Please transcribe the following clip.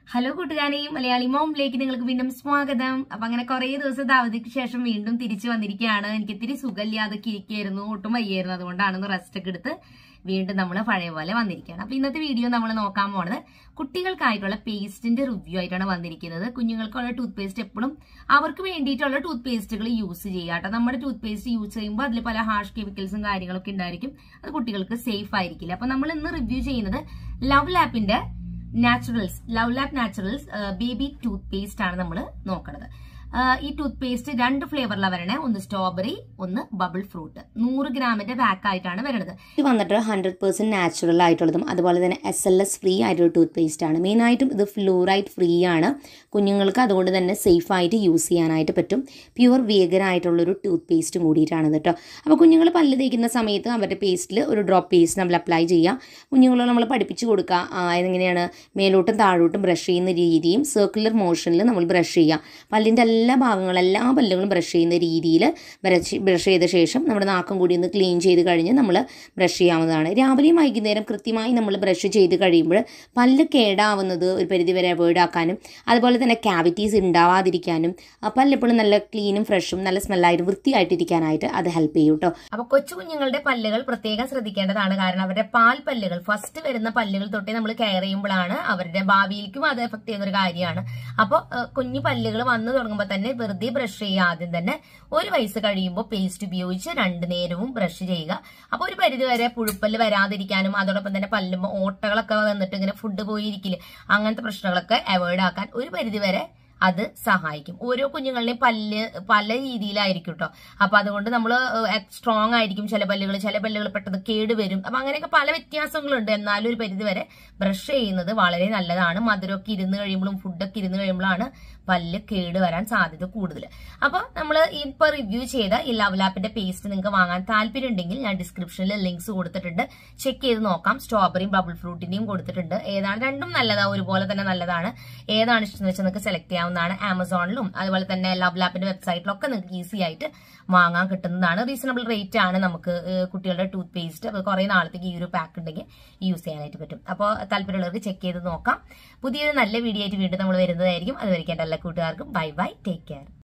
hello കൂട്ടുകാരെ മലയാളി മോംലേക്ക് നിങ്ങൾക്ക് വീണ്ടും സ്വാഗതം അപ്പൊ അങ്ങനെ കുറെ ദിവസത്തെ അവധിക്ക് ശേഷം വീണ്ടും തിരിച്ചു വന്നിരിക്കുകയാണ് എനിക്ക് ഇത്തിരി സുഖമില്ലാതൊക്കെ ഇരിക്കുകയായിരുന്നു ഒട്ടും വയ്യായിരുന്നു അതുകൊണ്ടാണ് റെസ്റ്റ് ഒക്കെ എടുത്ത് വീണ്ടും നമ്മൾ പഴയ പോലെ വന്നിരിക്കുകയാണ് അപ്പൊ ഇന്നത്തെ വീഡിയോ നമ്മൾ നോക്കാൻ പോണത് കുട്ടികൾക്കായിട്ടുള്ള പേസ്റ്റിന്റെ റിവ്യൂ ആയിട്ടാണ് വന്നിരിക്കുന്നത് കുഞ്ഞുങ്ങൾക്കുള്ള ടൂത്ത് പേസ്റ്റ് എപ്പോഴും അവർക്ക് വേണ്ടിയിട്ടുള്ള ടൂത്ത് പേസ്റ്റുകൾ യൂസ് ചെയ്യുക കേട്ടോ നമ്മുടെ ടൂത്ത് പേസ്റ്റ് യൂസ് ചെയ്യുമ്പോൾ അതിൽ പല ഹാഷ് കെമിക്കൽസും കാര്യങ്ങളൊക്കെ ഉണ്ടായിരിക്കും അത് കുട്ടികൾക്ക് സേഫ് ആയിരിക്കില്ല അപ്പൊ നമ്മൾ ഇന്ന് റിവ്യൂ ചെയ്യുന്നത് ലവ് ലാപ്പിന്റെ naturals love lab naturals baby toothpaste ആണ് നമ്മൾ നോക്കുന്നത് ആ, ഈ ടൂത്ത് പേസ്റ്റ് രണ്ട് ഫ്ലേവറിലാണ് വരണേ ഒന്ന് സ്ട്രോബെറി ഒന്ന് ബബിൾ ഫ്രൂട്ട് നൂറ് ഗ്രാമിന്റെ പാക്ക് ആയിട്ടാണ് വരുന്നത് ഇത് വന്നിട്ട് ഹൺഡ്രഡ് പെർസെൻറ്റ് നാച്ചുറൽ ആയിട്ടുള്ളതും അതുപോലെ തന്നെ എസ് എൽ എസ് ഫ്രീ ആയിട്ടുള്ള ടൂത്ത് പേസ്റ്റ് ആണ് മെയിനായിട്ടും ഇത് ഫ്ലൂറൈഡ് ഫ്രീ ആണ് കുഞ്ഞുങ്ങൾക്ക് അതുകൊണ്ട് തന്നെ സേഫ് ആയിട്ട് യൂസ് ചെയ്യാനായിട്ട് പറ്റും പ്യുവർ വേഗൻ ആയിട്ടുള്ളൊരു ടൂത്ത് പേസ്റ്റും കൂടിയിട്ടാണ് കേട്ടോ അപ്പോൾ കുഞ്ഞുങ്ങൾ പല്ല് തേക്കുന്ന സമയത്ത് അവരുടെ പേസ്റ്റിൽ ഒരു ഡ്രോപ്പ് പേസ്റ്റ് നമ്മൾ അപ്ലൈ ചെയ്യുക കുഞ്ഞുങ്ങളെ നമ്മൾ പഠിപ്പിച്ച് കൊടുക്കുക ആ, എങ്ങനെയാണ് മേലോട്ടും താഴോട്ടും ബ്രഷ് ചെയ്യുന്ന രീതിയും സർക്കുലർ മോഷനിൽ നമ്മൾ ബ്രഷ് ചെയ്യുക പല്ലിൻ്റെ എല്ലാ ഭാഗങ്ങളും എല്ലാ പല്ലുകളും ബ്രഷ് ചെയ്യുന്ന രീതിയിൽ ബ്രഷ് ബ്രഷ് ചെയ്ത ശേഷം നമ്മുടെ നാക്കും കൂടി ഒന്ന് ക്ലീൻ ചെയ്ത് കഴിഞ്ഞ് നമ്മൾ ബ്രഷ് ചെയ്യാവുന്നതാണ് രാവിലെയും വൈകുന്നേരം കൃത്യമായി നമ്മൾ ബ്രഷ് ചെയ്ത് കഴിയുമ്പോൾ പല്ല് കേടാവുന്നത് ഒരു പരിധിവരെ അവോയ്ഡ് ആക്കാനും അതുപോലെ തന്നെ ക്യാവിറ്റീസ് ഉണ്ടാവാതിരിക്കാനും ആ പല്ല് എപ്പോഴും നല്ല ക്ലീനും ഫ്രഷും നല്ല സ്മെല്ലായിട്ട് വൃത്തിയായിട്ടിരിക്കാനായിട്ട് അത് ഹെൽപ്പ് ചെയ്യും കേട്ടോ അപ്പൊ കൊച്ചു കുഞ്ഞുങ്ങളുടെ പല്ലുകൾ പ്രത്യേകം ശ്രദ്ധിക്കേണ്ടതാണ് കാരണം അവരുടെ പാൽ പല്ലുകൾ ഫസ്റ്റ് വരുന്ന പല്ലുകൾ തൊട്ടേ നമ്മൾ കെയർ ചെയ്യുമ്പോഴാണ് അവരുടെ ഭാവിയിലേക്കും അത് എഫക്ട് ചെയ്യുന്ന ഒരു കാര്യമാണ് അപ്പോൾ കുഞ്ഞു പല്ലുകൾ വന്നു തുടങ്ങുമ്പോൾ തന്നെ വെറുതെ ബ്രഷ് ചെയ്യുക ആദ്യം തന്നെ ഒരു വയസ്സ് കഴിയുമ്പോൾ പേസ്റ്റ് ഉപയോഗിച്ച് രണ്ട് നേരവും ബ്രഷ് ചെയ്യുക അപ്പൊ ഒരു പരിധി വരെ പുഴുപ്പല്ല് വരാതിരിക്കാനും അതോടൊപ്പം തന്നെ പല്ലുമ്പോൾ ഓട്ടകളൊക്കെ വന്നിട്ട് ഇങ്ങനെ ഫുഡ് പോയിരിക്കില്ല അങ്ങനത്തെ പ്രശ്നങ്ങളൊക്കെ അവോയ്ഡ് ആക്കാൻ ഒരു പരിധി വരെ അത് സഹായിക്കും ഓരോ കുഞ്ഞുങ്ങളുടെയും പല്ല് പല രീതിയിലായിരിക്കും കേട്ടോ അപ്പൊ അതുകൊണ്ട് നമ്മൾ സ്ട്രോങ് ആയിരിക്കും ചില പല്ലുകൾ ചില പല്ലുകൾ പെട്ടെന്ന് കേടുവരും അപ്പൊ അങ്ങനെയൊക്കെ പല വ്യത്യാസങ്ങളുണ്ട് എന്നാലും ഒരു പരിധി വരെ ബ്രഷ് ചെയ്യുന്നത് വളരെ നല്ലതാണ് മധുരമൊക്കെ ഇരുന്ന് കഴിയുമ്പോഴും ഫുഡൊക്കെ ഇരുന്ന് കഴിയുമ്പോഴാണ് പല്ല് കേട് വരാൻ സാധ്യത കൂടുതൽ അപ്പൊ നമ്മൾ ഇപ്പൊ റിവ്യൂ ചെയ്ത ഈ ലവ് ലാപ്പിന്റെ പേസ്റ്റ് നിങ്ങൾക്ക് വാങ്ങാൻ താല്പര്യം ഉണ്ടെങ്കിൽ ഞാൻ ഡിസ്ക്രിപ്ഷനിൽ ലിങ്ക്സ് കൊടുത്തിട്ടുണ്ട് ചെക്ക് ചെയ്ത് നോക്കാം സ്ട്രോബെറിയും ബബിൾ ഫ്രൂട്ടിന്റെയും കൊടുത്തിട്ടുണ്ട് ഏതാണ് രണ്ടും നല്ലതാണ് ഒരുപോലെ തന്നെ നല്ലതാണ് ഏതാണ് ഇഷ്ടം എന്ന് വെച്ചാൽ നിങ്ങൾക്ക് സെലക്ട് ചെയ്യാവുന്നതാണ് ആമസോണിലും അതുപോലെ തന്നെ ലവ് ലാപ്പിന്റെ വെബ്സൈറ്റിലും ഒക്കെ നിങ്ങൾക്ക് ഈസി ആയിട്ട് വാങ്ങാൻ കിട്ടുന്നതാണ് റീസണബിൾ റേറ്റ് ആണ് നമുക്ക് ഏഹ്, കുട്ടികളുടെ ടൂത്ത് പേസ്റ്റ് അത് കുറെ നാളത്തേക്ക് ഈ ഒരു പാക്ക് ഉണ്ടെങ്കിൽ യൂസ് ചെയ്യാനായിട്ട് പറ്റും അപ്പോൾ താല്പര്യമുള്ളവർക്ക് ചെക്ക് ചെയ്ത് നോക്കാം പുതിയൊരു നല്ല വീഡിയോ ആയിട്ട് വീണ്ടും നമ്മൾ വരുന്നതായിരിക്കും അതുവരെയ്ക്കും എൻ്റെ എല്ലാ കൂട്ടുകാർക്കും ബൈ ബൈ ടേക്ക് കെയർ